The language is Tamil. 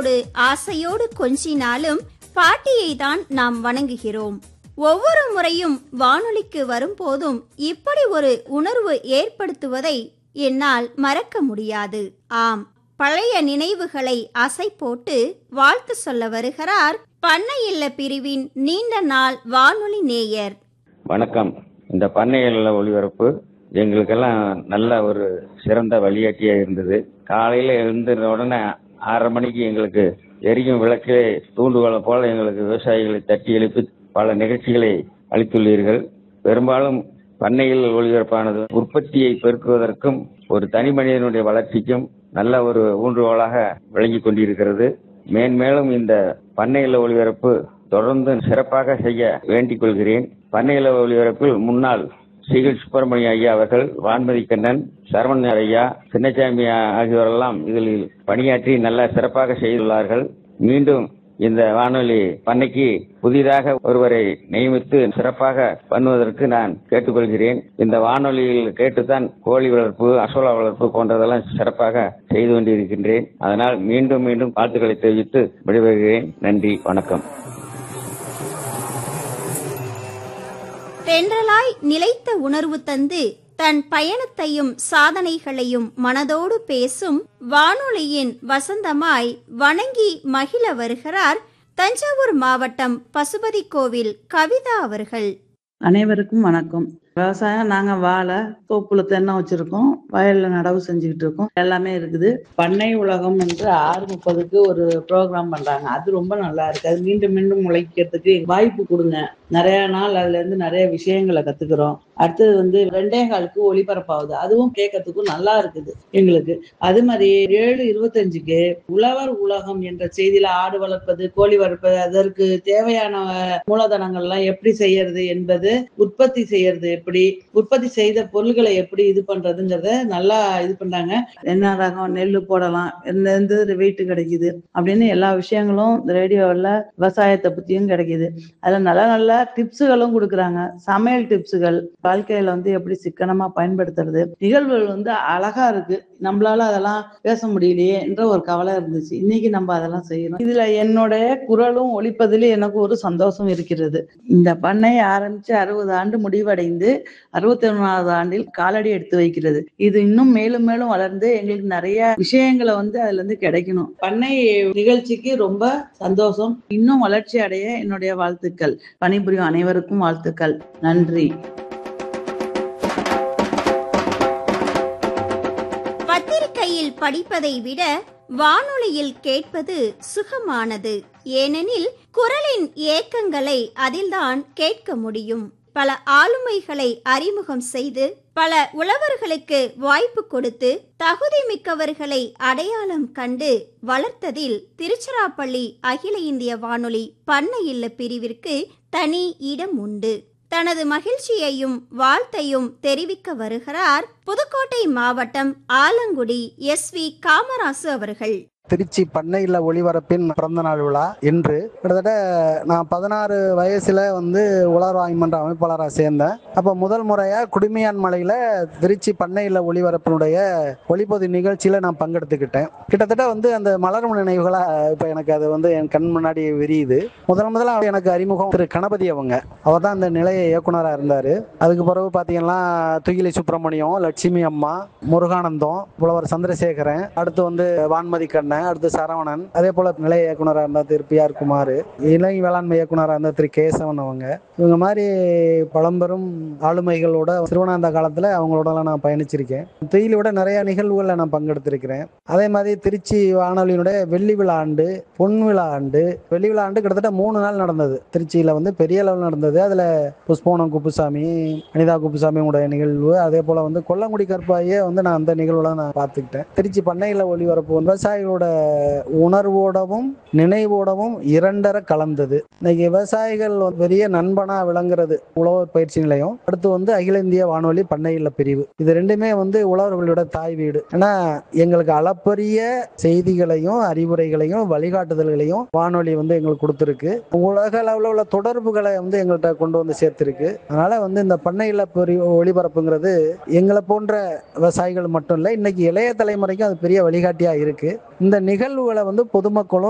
அன்போடு ஆசையோடு கொஞ்சினாலும் பாட்டியை தான் நாம் வணங்குகிறோம் ஒவ்வொரு முறையும் வானொலிக்கு வரும்போதும் இப்படி ஒரு உணர்வு ஏற்படுத்துவதை என்னால் மறக்க முடியாது ஆம் பழைய நினைவுகளை அசை போட்டு வாழ்த்து சொல்ல வருகிறார் பண்ணை இல்ல பிரிவின் நீண்ட நாள் வானொலி நேயர் வணக்கம் இந்த பண்ணையில ஒளிபரப்பு எங்களுக்கெல்லாம் நல்ல ஒரு சிறந்த வழிகாட்டியா இருந்தது காலையில எழுந்த உடனே ஆறரை மணிக்கு எங்களுக்கு எரியும் விளக்கிலே தூண்டுகோலை போல எங்களுக்கு விவசாயிகளை தட்டி எழுப்பி பல நிகழ்ச்சிகளை அளித்துள்ளீர்கள் பெரும்பாலும் பண்ணையில் ஒளிபரப்பானது உற்பத்தியை பெருக்குவதற்கும் ஒரு தனி மனிதனுடைய வளர்ச்சிக்கும் நல்ல ஒரு ஊன்றுகோலாக விளங்கி கொண்டிருக்கிறது மேன்மேலும் இந்த பண்ணையில ஒளிபரப்பு தொடர்ந்து சிறப்பாக செய்ய வேண்டிக் கொள்கிறேன் பண்ணையில ஒளிபரப்பில் முன்னாள் சீகல் சுப்பிரமணிய ஐயா அவர்கள் வான்மதி கண்ணன் சரவணன் ஐயா சின்னசாமி ஆகியோரெல்லாம் இதில் பணியாற்றி நல்ல சிறப்பாக செய்துள்ளார்கள் மீண்டும் இந்த வானொலி பண்ணைக்கு புதிதாக ஒருவரை நியமித்து சிறப்பாக பண்ணுவதற்கு நான் கேட்டுக்கொள்கிறேன் இந்த வானொலியில் கேட்டுத்தான் கோழி வளர்ப்பு அசோலா வளர்ப்பு போன்றதெல்லாம் சிறப்பாக செய்து கொண்டிருக்கின்றேன் அதனால் மீண்டும் மீண்டும் வாழ்த்துக்களை தெரிவித்து விடைபெறுகிறேன் நன்றி வணக்கம் தென்றலாய் நிலைத்த உணர்வு தந்து தன் பயணத்தையும் சாதனைகளையும் மனதோடு பேசும் வானொலியின் வசந்தமாய் வணங்கி மகிழ வருகிறார் தஞ்சாவூர் மாவட்டம் பசுபதி கோவில் கவிதா அவர்கள் அனைவருக்கும் வணக்கம் விவசாயம் நாங்க வாழை தோப்புல தென்னை வச்சிருக்கோம் வயல்ல நடவு செஞ்சுக்கிட்டு இருக்கோம் எல்லாமே இருக்குது பண்ணை உலகம் என்று ஆறு முப்பதுக்கு ஒரு ப்ரோக்ராம் பண்றாங்க அது ரொம்ப நல்லா இருக்கு அது மீண்டும் மீண்டும் முளைக்கிறதுக்கு வாய்ப்பு கொடுங்க நிறைய நாள் அதுல இருந்து நிறைய விஷயங்களை கத்துக்கிறோம் அடுத்தது வந்து ரெண்டே காலுக்கு ஒளிபரப்பாகுது அதுவும் கேட்கறதுக்கும் நல்லா இருக்குது எங்களுக்கு அது மாதிரி ஏழு இருபத்தஞ்சுக்கு உழவர் உலகம் என்ற செய்தியில ஆடு வளர்ப்பது கோழி வளர்ப்பது அதற்கு தேவையான மூலதனங்கள்லாம் எப்படி செய்யறது என்பது உற்பத்தி செய்யறது எப்படி உற்பத்தி செய்த பொருள்களை எப்படி இது பண்றதுங்கிறத நல்லா இது பண்றாங்க என்ன ரகம் நெல் போடலாம் எந்த எந்த வெயிட் கிடைக்குது அப்படின்னு எல்லா விஷயங்களும் ரேடியோவில் விவசாயத்தை பத்தியும் கிடைக்குது அதுல நல்ல நல்ல டிப்ஸுகளும் கொடுக்குறாங்க சமையல் டிப்ஸுகள் வாழ்க்கையில வந்து எப்படி சிக்கனமா பயன்படுத்துறது நிகழ்வுகள் வந்து அழகா இருக்கு நம்மளால அதெல்லாம் பேச முடியலையே என்ற ஒரு கவலை இருந்துச்சு இன்னைக்கு நம்ம அதெல்லாம் செய்யறோம் இதுல என்னுடைய குரலும் ஒழிப்பதில் எனக்கு ஒரு சந்தோஷம் இருக்கிறது இந்த பண்ணை ஆரம்பிச்சு அறுபது ஆண்டு முடிவடைந்து அறுபத்தி ஒன்னாவது ஆண்டில் காலடி எடுத்து வைக்கிறது இது இன்னும் மேலும் மேலும் வளர்ந்து எங்களுக்கு நிறைய விஷயங்களை வந்து அதுல இருந்து கிடைக்கணும் பண்ணை நிகழ்ச்சிக்கு ரொம்ப சந்தோஷம் இன்னும் வளர்ச்சி அடைய என்னுடைய வாழ்த்துக்கள் பணிபுரியும் அனைவருக்கும் வாழ்த்துக்கள் நன்றி பத்திரிகையில் படிப்பதை விட வானொலியில் கேட்பது சுகமானது ஏனெனில் குரலின் ஏக்கங்களை அதில்தான் கேட்க முடியும் பல ஆளுமைகளை அறிமுகம் செய்து பல உழவர்களுக்கு வாய்ப்பு கொடுத்து தகுதி மிக்கவர்களை அடையாளம் கண்டு வளர்த்ததில் திருச்சிராப்பள்ளி அகில இந்திய வானொலி பண்ண இல்ல பிரிவிற்கு தனி இடம் உண்டு தனது மகிழ்ச்சியையும் வாழ்த்தையும் தெரிவிக்க வருகிறார் புதுக்கோட்டை மாவட்டம் ஆலங்குடி எஸ் வி காமராசு அவர்கள் திருச்சி பண்ணையில் ஒளிபரப்பின் பிறந்த நாள் விழா இன்று கிட்டத்தட்ட நான் பதினாறு வயசுல வந்து உலர் வாய்மன்ற அமைப்பாளராக சேர்ந்தேன் அப்போ முதல் முறையாக குடுமியான் மலையில் திருச்சி பண்ணையில் ஒளிபரப்பினுடைய ஒளிப்பதி நிகழ்ச்சியில் நான் பங்கெடுத்துக்கிட்டேன் கிட்டத்தட்ட வந்து அந்த மலரும் நினைவுகளாக இப்போ எனக்கு அது வந்து என் கண் முன்னாடி விரியுது முதல் முதல்ல எனக்கு அறிமுகம் திரு கணபதி அவங்க அவர் தான் அந்த நிலைய இயக்குனராக இருந்தார் அதுக்கு பிறகு பார்த்தீங்கன்னா துகிலி சுப்பிரமணியம் லட்சுமி அம்மா முருகானந்தம் புலவர் சந்திரசேகரன் அடுத்து வந்து வான்மதி கண்ணன் அடுத்து சரவணன் அதே போல நிலைய இயக்குனராக இருந்தா திரு பி ஆர் குமார் இணை வேளாண்மை இயக்குனராக இருந்தா திரு கேசவன் அவங்க இவங்க மாதிரி பழம்பெரும் ஆளுமைகளோட திருவண்ணாந்த காலத்துல அவங்களோட நான் பயணிச்சிருக்கேன் தேயிலோட நிறைய நிகழ்வுகளில் நான் பங்கெடுத்திருக்கிறேன் அதே மாதிரி திருச்சி வானொலியினுடைய வெள்ளி விழா ஆண்டு பொன் விழா ஆண்டு வெள்ளி விழா ஆண்டு கிட்டத்தட்ட மூணு நாள் நடந்தது திருச்சியில வந்து பெரிய லெவல் நடந்தது அதுல புஷ்போனம் குப்புசாமி அனிதா குப்புசாமியோட நிகழ்வு அதே போல வந்து கொல்லங்குடி கற்பாயே வந்து நான் அந்த நிகழ்வுல நான் பார்த்துக்கிட்டேன் திருச்சி பண்ணையில ஒளிபரப்பு வந்து விவசாயிகளோட உணர்வோடவும் நினைவோடவும் இரண்டர கலந்தது இன்னைக்கு விவசாயிகள் வந்து பெரிய நண்பனா விளங்குறது உழவர் பயிற்சி நிலையம் அடுத்து வந்து அகில இந்திய வானொலி பண்ணையில பிரிவு இது ரெண்டுமே வந்து உழவர்களோட தாய் வீடு ஏன்னா எங்களுக்கு அளப்பரிய செய்திகளையும் அறிவுரைகளையும் வழிகாட்டுதல்களையும் வானொலி வந்து எங்களுக்கு கொடுத்துருக்கு உலக அளவில் உள்ள தொடர்புகளை வந்து எங்கள்கிட்ட கொண்டு வந்து சேர்த்திருக்கு அதனால வந்து இந்த பண்ணையில பிரிவு ஒளிபரப்புங்கிறது எங்களை போன்ற விவசாயிகள் மட்டும் இல்லை இன்னைக்கு இளைய தலைமுறைக்கும் அது பெரிய வழிகாட்டியா இருக்கு இந்த நிகழ்வுகளை வந்து பொதுமக்களும்